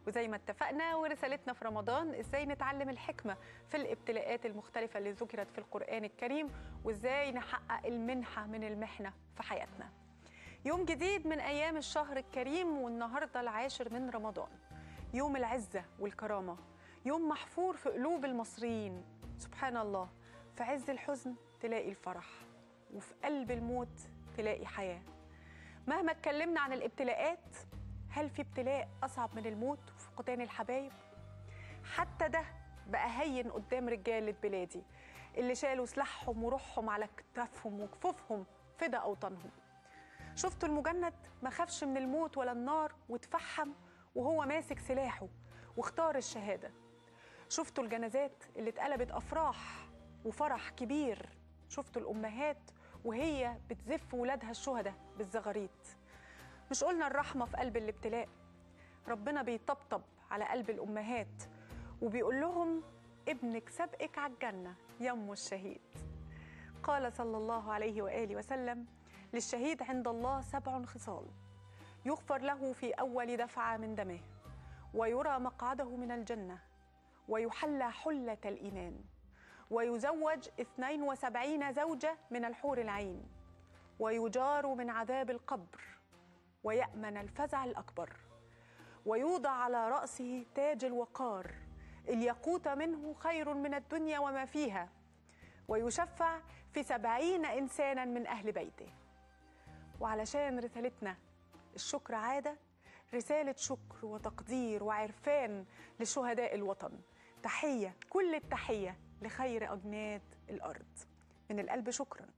وزي ما اتفقنا ورسالتنا في رمضان ازاي نتعلم الحكمة في الابتلاءات المختلفة اللي ذكرت في القرآن الكريم وازاي نحقق المنحة من المحنة في حياتنا يوم جديد من أيام الشهر الكريم والنهاردة العاشر من رمضان يوم العزة والكرامة يوم محفور في قلوب المصريين سبحان الله في عز الحزن تلاقي الفرح وفي قلب الموت تلاقي حياة مهما اتكلمنا عن الابتلاءات هل في ابتلاء أصعب من الموت وفقدان الحبايب؟ حتى ده بقى هين قدام رجالة بلادي اللي شالوا سلاحهم وروحهم على كتافهم وكفوفهم فدا أوطانهم شفتوا المجند ما خافش من الموت ولا النار وتفحم وهو ماسك سلاحه واختار الشهادة شفتوا الجنازات اللي اتقلبت أفراح وفرح كبير شفتوا الأمهات وهي بتزف ولادها الشهداء بالزغاريت مش قلنا الرحمة في قلب الابتلاء ربنا بيطبطب على قلب الأمهات وبيقول لهم ابنك سبقك على الجنة يم الشهيد قال صلى الله عليه وآله وسلم للشهيد عند الله سبع خصال يغفر له في أول دفعة من دمه ويرى مقعده من الجنة ويحلى حلة الإيمان ويزوج 72 زوجة من الحور العين ويجار من عذاب القبر ويأمن الفزع الأكبر ويوضع على رأسه تاج الوقار الياقوت منه خير من الدنيا وما فيها ويشفع في سبعين إنسانا من أهل بيته وعلشان رسالتنا الشكر عادة رسالة شكر وتقدير وعرفان لشهداء الوطن تحية كل التحية لخير أجناد الأرض من القلب شكراً